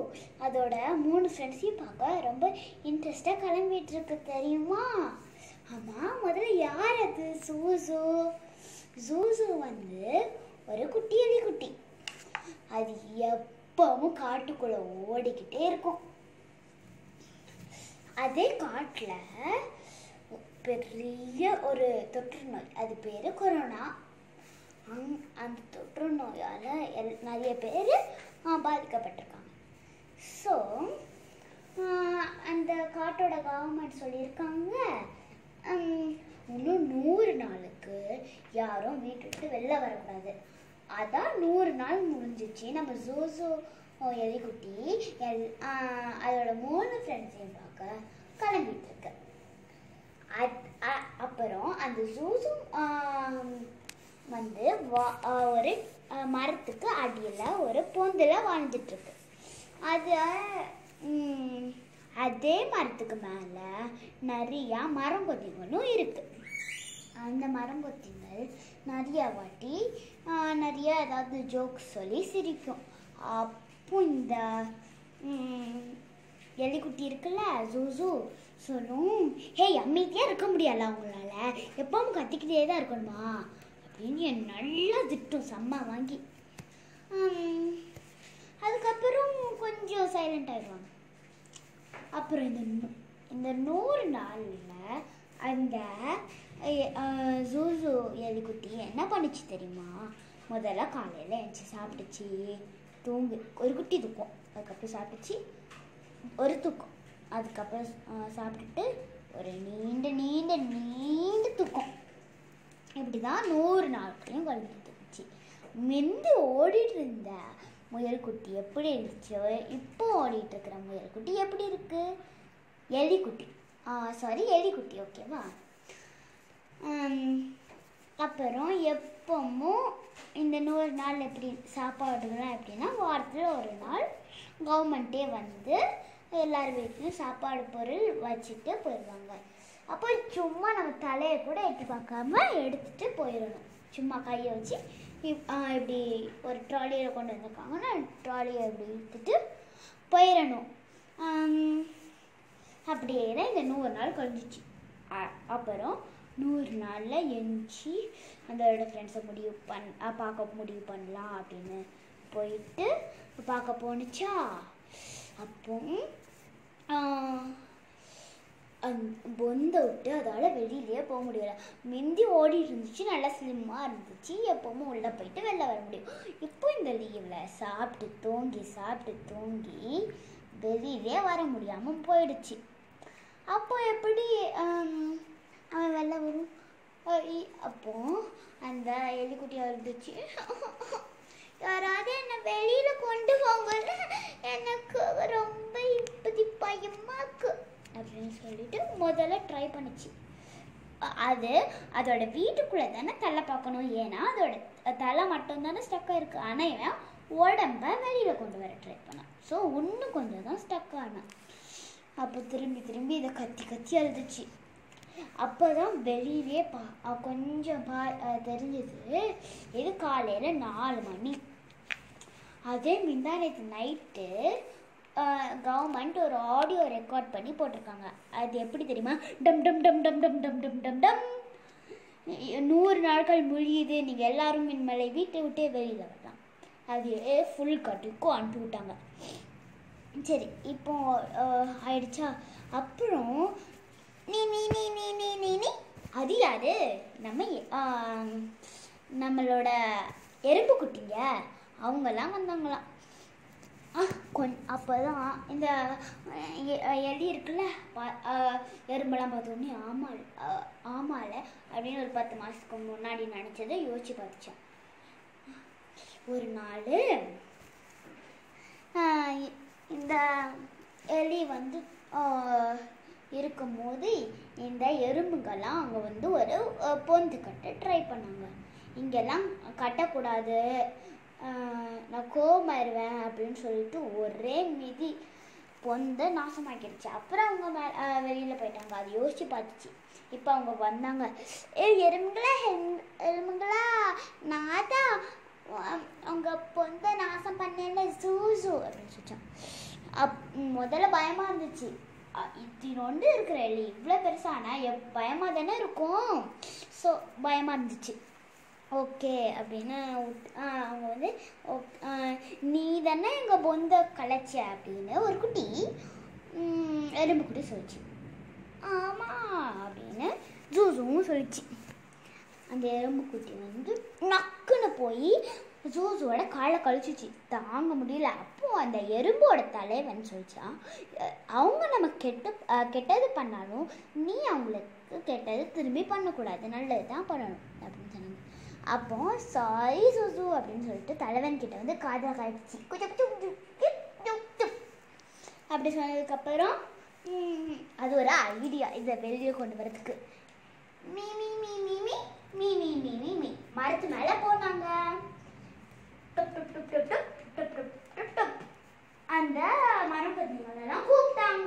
அதோட மூணு ஃப்ரெண்ட்ஸையும் பார்க்க ரொம்ப இன்ட்ரெஸ்டாக கிளம்பிட்டு இருக்கு தெரியுமா ஆமாம் முதல்ல யார் அது சூசு சூசு வந்து ஒரு குட்டி எலி குட்டி அது எப்பவும் காட்டுக்குள்ள ஓடிக்கிட்டே இருக்கும் அதே காட்டில் பெரிய ஒரு தொற்று நோய் அது பேர் கொரோனா அங் அந்த தொற்று நோயால் எல் நிறைய பேர் பாதிக்கப்பட்டிருக்காங்க ஸோ அந்த காட்டோட கவர்மெண்ட் சொல்லியிருக்காங்க ஹம், இன்னும் நூறு நாளுக்கு யாரும் வீட்டை விட்டு வெளில வரக்கூடாது அதான் நூறு நாள் முடிஞ்சிச்சு நம்ம ஜோசோ எலிக்குட்டி எல் ஆஹ், அதோட மூணு ஃப்ரெண்ட்ஸையும் பார்க்க கிளம்பிட்டு இருக்கு அத்- அ- அப்புறம் அந்த ஜூசும் வந்து வா- ஆ, ஒரு ஆ, மரத்துக்கு அடியில் ஒரு பொந்தில் வாழ்ந்துட்டு இருக்கு அது ம், அதே மரத்துக்கு மேலே நிறையா மரங்கொத்திகளும் இருக்கு அந்த மரங்கொத்திகள் நிறைய வாட்டி ஆ, நிறைய ஏதாவது ஜோக்ஸ் சொல்லி சிரிக்கும் அப்போ இந்த ம், எலிக்குட்டி இருக்குல்ல ஜூசு சொல்லும் ஹேய் அமைதியாக இருக்க முடியல அவங்களால எப்பவும் கத்திக்கிட்டே தான் இருக்கணுமா அப்படின்னு என் நல்லா திட்டும் செம்ம வாங்கி ஹம், அதுக்கப்புறம் கொஞ்சம் சைலண்ட் ஆயிடுவாங்க அப்புறம் இந்த நூ- இந்த நூறு நாளில் அந்த ஜூசு எலிக்குட்டி என்ன பண்ணுச்சு தெரியுமா முதல்ல காலையில் எழுந்துச்சி சாப்பிட்டுச்சு தூங்கு ஒரு குட்டி தூக்கம் அதுக்கப்புறம் சாப்பிட்டுச்சு ஒரு தூக்கம் அதுக்கப்புறம் ஆ, சாப்பிட்டுட்டு ஒரு நீண்ட நீண்ட நீண்ட தூக்கம் இப்படி தான் நூறு நாட்களையும் கழிஞ்சிட்டு இருந்துச்சு மிந்து ஓடிட்டு இருந்த முயல்குட்டி எப்படி இருந்துச்சு இப்போ ஓடிட்டு இருக்கிற முயல்குட்டி எப்படி இருக்கு எலிக்குட்டி சாரி எலிக்குட்டி ஓகேவா அப்புறம் எப்பவும் இந்த நூறு நாள் எப்படி சாப்பாடுலாம் எப்படின்னா வாரத்தில் ஒரு நாள் கவர்மெண்ட்டே வந்து எல்லார் வீட்லையும் சாப்பாடு பொருள் வச்சுட்டு போயிடுவாங்க அப்போ சும்மா நம்ம தலையை கூட எட்டி பார்க்காம எடுத்துட்டு போயிடணும் சும்மா கையை வச்சு இப்- ஆ, இப்படி ஒரு ட்ராலியில் கொண்டு வந்திருக்காங்கன்னா ட்ராலியை இப்படி இழுத்துட்டு போயிடணும் ஆம், அப்படியே தான் இந்த நூறு நாள் கழிஞ்சிச்சு அ- அப்புறம் நூறு நாளில் எஞ்சி அதோட ஃப்ரெண்ட்ஸை முடிவு பண் அ, பார்க்க முடிவு பண்ணலாம் அப்படின்னு போயிட்டு பார்க்க போணுச்சா அப்போ ஆ, அந்த பொந்தை விட்டு அதால் வெளியிலேயே போக முடியல மிந்தி ஓடிட்டு இருந்துச்சு நல்லா ஸ்லிம்மாக இருந்துச்சு எப்பவும் உள்ளே போயிட்டு வெளில வர முடியும் இப்போ இந்த லீவில் சாப்பிட்டு தூங்கி சாப்பிட்டு தூங்கி வெளியிலே வர முடியாமல் போயிடுச்சு அப்போ எப்படி ஆம், அவன் வெளில வரும் அஹ் இ- அப்போ அந்த எலிக்குட்டியாக இருந்துச்சு யாராவது என்னை வெளியில கொண்டு போங்கன்னு எனக்கு ரொம்ப இப்படி பயமா இருக்கு அப்படின்னு சொல்லிட்டு முதல்ல ட்ரை பண்ணுச்சு அ- அது அதோட வீட்டுக்குள்ளே தானே தலை பார்க்கணும் ஏன்னா அதோட தலை மட்டும் தானே ஸ்டக்காக இருக்கு ஆனால் இவன் உடம்ப வெளியில் கொண்டு வர ட்ரை பண்ணான் ஸோ இன்னும் கொஞ்சம் தான் ஸ்டக் ஆனான் அப்போ திரும்பி திரும்பி இதை கத்தி கத்தி அழுதுச்சு அப்போ தான் வெளியிலே பா அ, கொஞ்சம் பா அ, தெரிஞ்சது இது காலையில் நாலு மணி அதே முந்தா நேற்று நைட்டு கவர்மெண்ட் ஒரு ஆடியோ ரெக்கார்ட் பண்ணி போட்டிருக்காங்க அது எப்படி தெரியுமா டம் டம் டம் டம் டம் டம் டம் டம் டம் நூறு நாட்கள் முடியுது நீங்கள் எல்லாரும் இன்மேலை வீட்டை விட்டே வெளியில் வரலாம் அது ஃபுல் கட்டுக்கும் அனுப்பி விட்டாங்க சரி இப்போ அஹ், ஆயிடுச்சா அப்புறம் நீ நீ நீ நீ நீ நீ நீ அது யாரு நம்ம எ- ஆம், நம்மளோட எறும்பு குட்டிங்க அவங்கெல்லாம் வந்தாங்களாம் ஆ கொன் அப்போ தான் இந்த அஹ், எ- அஹ், எலி இருக்குல்ல பா- அஹ், எறும்பெல்லாம் பார்த்தோன்னே ஆமாம் ஆமால அப்படின்னு ஒரு பத்து மாதத்துக்கு முன்னாடி நினச்சதை யோசிச்சு பார்த்துச்சேன் ஒரு நாள் ஆஹ் இ- இந்த எலி வந்து ஆஹ், இருக்கும்போது இந்த எறும்புங்கெல்லாம் அங்கே வந்து ஒரு ஆஹ், பொந்து கட்ட ட்ரை பண்ணாங்க இங்கெல்லாம் கட்டக்கூடாது ஆஹ், நான் கோமாயிருவேன் அப்படின்னு சொல்லிட்டு ஒரே மிதி பொந்த நாசமாக்கிடுச்சு அப்புறம் அவங்க மே வெளியில் போயிட்டாங்க அது யோசிச்சு பார்த்துச்சு இப்போ அவங்க வந்தாங்க ஏ எறும்புங்களா எறும்பு- எறும்புங்களா நான் தான் உங்க பொந்த நாசம் பண்ணேன்ல சூசு அப்படின்னு சொல்லிச்சான் அப் முதல்ல பயமாக இருந்துச்சு இத்தினொண்டு இருக்கிற எலி இவ்வளோ பெருசானா எப் பயமாக தானே இருக்கும் ஸோ பயமாக இருந்துச்சு ஓகே அப்படின்னு விட்- ஆ, அவங்க வந்து ஓக்- ஆ, நீ தானே எங்கள் பொந்த கலைச்ச அப்படின்னு ஒரு குட்டி ம், எறும்பு குட்டி சொல்லிச்சு ஆமாம் அப்படின்னு ஜூஸும் சொல்லிச்சு அந்த எறும்பு குட்டி வந்து நக்குன்னு போய் ஜூஸோட காலை கழிச்சிச்சு தாங்க முடியல அப்போ அந்த எறும்போட தலைவன் சொல்லிச்சான் "அஹ், அவங்க நம்ம கெட்ட அஹ், கெட்டது பண்ணாலும் நீ அவங்களுக்கு கெட்டது திரும்பி பண்ணக்கூடாது நல்லது தான் பண்ணணும் அப்படின்னு சொன்னாங்க அப்போ சாரி சுசு அப்படின்னு சொல்லிட்டு தலைவன் கிட்ட வந்து காதில் கழிச்சு குச்சு குச்சு குச்சு கிப் சுப் சுப். அப்படி சொன்னதுக்கப்புறம் ம், அது ஒரு ஐடியா இதை வெளியே கொண்டு வரதுக்கு மீ மீ மீ மீ மீ மீ மீ மீ மீ மீ மரத்து மேலே போனாங்க டப் டப் டப் டப் டப் டப் டப் டப் டப். அந்த மரப்பந்திங்களெல்லாம் கூப்பிட்டாங்க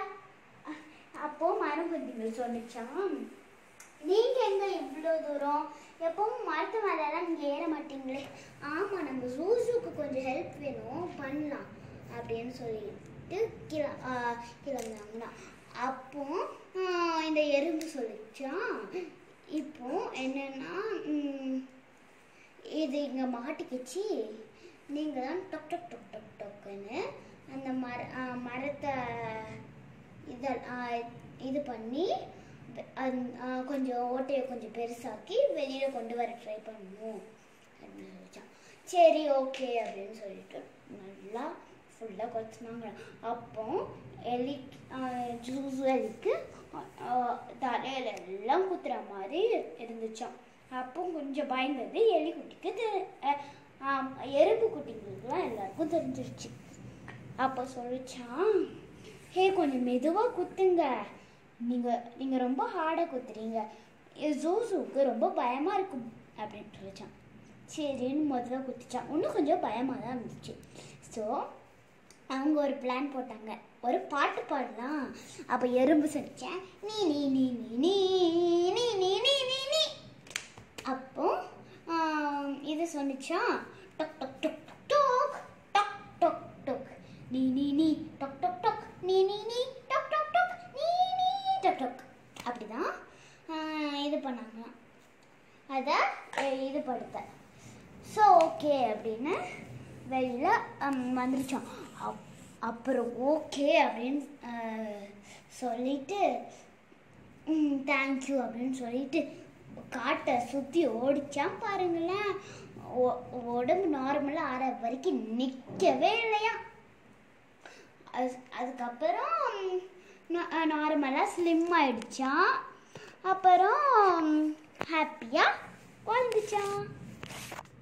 அப்போ மரப்பந்திகள் சொல்லிச்சான் நீங்க எங்க இவ்வளோ தூரம் எப்பவும் மரத்து மேலெல்லாம் நீங்க ஏற மாட்டீங்களே ஆமா நம்ம ஜூஸுக்கு கொஞ்சம் ஹெல்ப் வேணும் பண்ணலாம் அப்படின்னு சொல்லிட்டு கிள ஆ, கிளம்புனாங்கன்னா அப்போ ஆ, இந்த எறும்பு சொல்லிச்சான் இப்போ என்னன்னா ம், இது இங்கே மாட்டிக்கிச்சு நீங்கள் தான் டொக் டொக் டொக் டொக் டொக்குன்னு அந்த மர ஆ, மரத்தை இத ஆ, இது பண்ணி வெ- அந்- ஆ, கொஞ்சம் ஓட்டையை கொஞ்சம் பெருசாக்கி வெளியில் கொண்டு வர ட்ரை பண்ணுவோம் அப்படின்னு சொல்லிச்சான் சரி ஓகே அப்படின்னு சொல்லிட்டு நல்லா ஃபுல்லாக கொத்துனாங்க அப்போ எலி ஜூஸ் எலிக்கு ஆ, தலையில எல்லாம் குத்துற மாதிரி இருந்துச்சாம் அப்போ கொஞ்சம் பயந்தது எலி குட்டிக்கு தெ- அஹ், ஆம், எறும்பு குட்டிங்களுக்குலாம் எல்லாருக்கும் தெரிஞ்சிருச்சு அப்போ சொல்லிச்சான் ஹே கொஞ்சம் மெதுவாக குத்துங்க நீங்கள் நீங்கள் ரொம்ப ஹார்டாக குத்துறீங்க ஜூஸுக்கு ரொம்ப பயமாக இருக்கும் அப்படின்னு சொல்லிச்சான் சரின்னு முதல்ல குத்திச்சான் இன்னும் கொஞ்சம் பயமாக தான் இருந்துச்சு ஸோ அவங்க ஒரு பிளான் போட்டாங்க ஒரு பாட்டு பாடலாம் அப்போ எறும்பு சொல்லிச்சேன் நீ நீ நீ நீ நீ நீ நீ நீ நீ நீ அப்போ ஆம், இது சொன்னிச்சா டொக் டொக் டொக் டொக் டொக் டொக் டொக் நீ நீ நீ டொக் டொக் டொக் நீ நீ நீ டொக் டொக் டொக் நீ நீ டொக் டொக் அப்படிதான் ஆ, இது பண்ணாங்களாம் அதை இது படுத்த ஸோ ஓகே அப்படின்னு வெளியில் வந்துருச்சோம் அப் அப்புறம் ஓகே அப்படின்னு அஹ், சொல்லிட்டு தேங்க்யூ அப்படின்னு சொல்லிட்டு காட்டை சுற்றி ஓடிச்சான் பாருங்களேன் ஒ- உடம்பு நார்மலாக ஆற வரைக்கும் நிற்கவே இல்லையா அது அதுக்கப்புறம் நார்மலாக ஸ்லிம் ஆயிடுச்சான் அப்புறம் ஹாப்பியாக வாழ்ந்துச்சான்